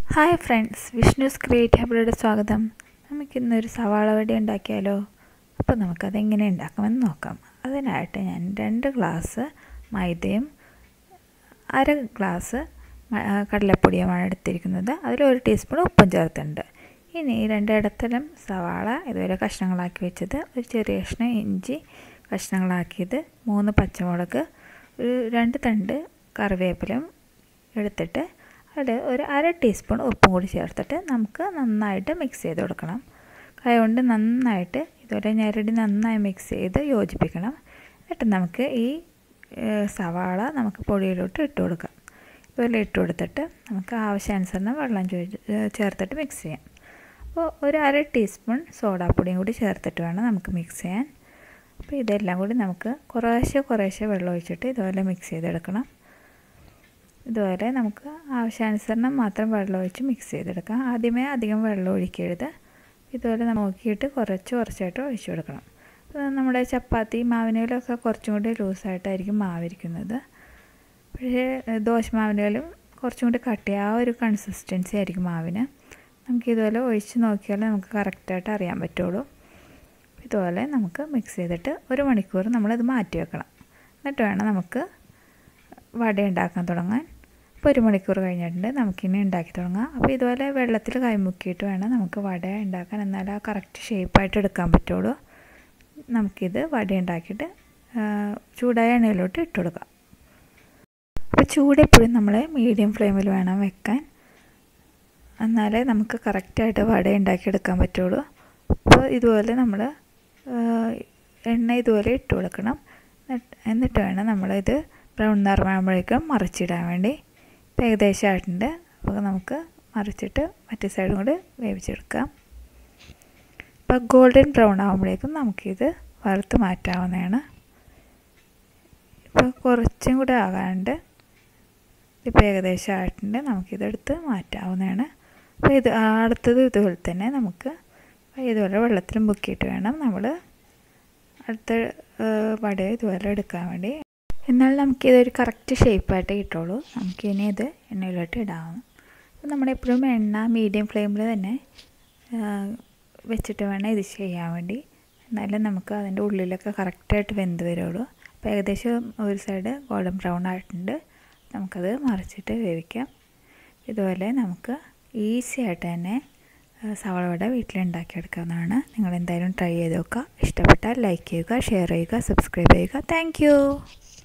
hi friends Vishnu's create ഹബിളുടെ സ്വാഗതം നമുക്കിന്നൊരു സവാള വടി ഉണ്ടാക്കിയാലോ അപ്പോൾ നമുക്കതെങ്ങനെ ഉണ്ടാക്കാമെന്ന് നോക്കാം അതിനായിട്ട് ഞാൻ രണ്ട് ഗ്ലാസ് മൈദയും അര ഗ്ലാസ് കടലപ്പൊടിയുമാണ് എടുത്തിരിക്കുന്നത് അതിൽ ഒരു ടീസ്പൂൺ ഉപ്പും ചേർത്തിട്ടുണ്ട് ഇനി രണ്ട് ഇടത്തരം സവാള ഇതുവരെ കഷ്ണങ്ങളാക്കി വെച്ചത് ഒരു ചെറിയ കഷ്ണം ഇഞ്ചി കഷ്ണങ്ങളാക്കിയത് മൂന്ന് പച്ചമുളക് ഒരു രണ്ട് തണ്ട് കറിവേപ്പിലയും എടുത്തിട്ട് അതിൽ ഒരു അര ടീസ്പൂൺ ഉപ്പും കൂടി ചേർത്തിട്ട് നമുക്ക് നന്നായിട്ട് മിക്സ് ചെയ്ത് കൊടുക്കണം കൈകൊണ്ട് നന്നായിട്ട് ഇതുപോലെ ഞെരടി നന്നായി മിക്സ് ചെയ്ത് യോജിപ്പിക്കണം എന്നിട്ട് നമുക്ക് ഈ സവാള നമുക്ക് പൊടിയിലോട്ട് ഇട്ട് കൊടുക്കാം ഇതുപോലെ ഇട്ട് കൊടുത്തിട്ട് നമുക്ക് ആവശ്യാനുസരണം വെള്ളം ചേർത്തിട്ട് മിക്സ് ചെയ്യാം അപ്പോൾ ഒരു അര ടീസ്പൂൺ സോഡാപ്പൊടിയും കൂടി ചേർത്തിട്ട് വേണം നമുക്ക് മിക്സ് ചെയ്യാൻ അപ്പോൾ ഇതെല്ലാം കൂടി നമുക്ക് കുറേശ്ശെ കുറേശ്ശെ വെള്ളം ഒഴിച്ചിട്ട് ഇതുപോലെ മിക്സ് ചെയ്തെടുക്കണം ഇതുപോലെ നമുക്ക് ആവശ്യാനുസരണം മാത്രം വെള്ളം ഒഴിച്ച് മിക്സ് ചെയ്തെടുക്കാം ആദ്യമേ അധികം വെള്ളം ഒഴിക്കരുത് ഇതുപോലെ നോക്കിയിട്ട് കുറച്ച് കുറച്ചായിട്ട് ഒഴിച്ചു കൊടുക്കണം നമ്മുടെ ചപ്പാത്തി മാവിനേലൊക്കെ കുറച്ചും കൂടി ലൂസായിട്ടായിരിക്കും മാവിരിക്കുന്നത് പക്ഷേ ദോശമാവിനേലും കുറച്ചും കൂടി കട്ടിയ ആ ഒരു കൺസിസ്റ്റൻസി ആയിരിക്കും മാവിന് നമുക്ക് ഇതുപോലെ ഒഴിച്ച് നോക്കിയാൽ നമുക്ക് കറക്റ്റായിട്ട് അറിയാൻ പറ്റുള്ളൂ ഇതുപോലെ നമുക്ക് മിക്സ് ചെയ്തിട്ട് ഒരു മണിക്കൂർ നമ്മളിത് മാറ്റി വെക്കണം എന്നിട്ട് വേണം നമുക്ക് വട ഉണ്ടാക്കാൻ തുടങ്ങാൻ ഇപ്പോൾ ഒരു മണിക്കൂർ കഴിഞ്ഞിട്ടുണ്ട് നമുക്കിനി ഉണ്ടാക്കി തുടങ്ങാം അപ്പോൾ ഇതുപോലെ വെള്ളത്തിൽ കൈമുക്കിയിട്ട് വേണം നമുക്ക് വട ഉണ്ടാക്കാൻ എന്നാൽ ആ കറക്റ്റ് ഷേപ്പായിട്ട് എടുക്കാൻ പറ്റുള്ളൂ നമുക്കിത് വട ഉണ്ടാക്കിയിട്ട് ചൂടായ എണ്ണയിലോട്ട് ഇട്ട് കൊടുക്കാം അപ്പോൾ ചൂട് എപ്പോഴും നമ്മൾ മീഡിയം ഫ്ലെയിമിൽ വേണം വെക്കാൻ എന്നാലേ നമുക്ക് കറക്റ്റായിട്ട് വട ഉണ്ടാക്കിയെടുക്കാൻ പറ്റുള്ളൂ അപ്പോൾ ഇതുപോലെ നമ്മൾ എണ്ണ ഇതുപോലെ ഇട്ട് കൊടുക്കണം എന്നിട്ട് വേണം നമ്മളിത് ബ്രൗൺ നിറമാകുമ്പോഴേക്കും മറിച്ചിടാൻ വേണ്ടി ഇപ്പം ഏകദേശം ആയിട്ടുണ്ട് അപ്പോൾ നമുക്ക് മറിച്ചിട്ട് മറ്റേ സൈഡും കൂടി വേവിച്ചെടുക്കാം ഇപ്പോൾ ഗോൾഡൻ ബ്രൗൺ ആകുമ്പോഴേക്കും നമുക്കിത് വറുത്ത് മാറ്റാവുന്നതാണ് ഇപ്പോൾ കുറച്ചും കൂടെ ആകാണ്ട് ഇപ്പോൾ ഏകദേശം ആയിട്ടുണ്ട് നമുക്കിതെടുത്ത് മാറ്റാവുന്നതാണ് അപ്പോൾ ഇത് അടുത്തത് ഇതുപോലെ തന്നെ നമുക്ക് ഇതുപോലെ വെള്ളത്തിൽ മുക്കിയിട്ട് വേണം നമ്മൾ അടുത്ത വട ഇതുപോലെ എടുക്കാൻ വേണ്ടി എന്നാൽ നമുക്കിതൊരു കറക്റ്റ് ഷേപ്പായിട്ട് കിട്ടുള്ളൂ നമുക്കിനി ഇത് എണ്ണയിലോട്ട് ഇടാവും അപ്പോൾ നമ്മളെപ്പോഴും എണ്ണ മീഡിയം ഫ്ലെയിമിൽ തന്നെ വെച്ചിട്ട് വേണം ഇത് ചെയ്യാൻ വേണ്ടി എന്നാലും നമുക്ക് അതിൻ്റെ ഉള്ളിലൊക്കെ കറക്റ്റായിട്ട് വെന്ത് വരുള്ളൂ അപ്പോൾ ഏകദേശം ഒരു സൈഡ് ഗോൾഡൻ ബ്രൗൺ ആയിട്ടുണ്ട് നമുക്കത് മറിച്ചിട്ട് വേവിക്കാം ഇതുപോലെ നമുക്ക് ഈസി ആയിട്ട് തന്നെ സവാള വട വീട്ടിലുണ്ടാക്കിയെടുക്കാവുന്നതാണ് നിങ്ങൾ എന്തായാലും ട്രൈ ചെയ്ത് നോക്കുക ഇഷ്ടപ്പെട്ടാൽ ലൈക്ക് ചെയ്യുക ഷെയർ ചെയ്യുക സബ്സ്ക്രൈബ് ചെയ്യുക താങ്ക്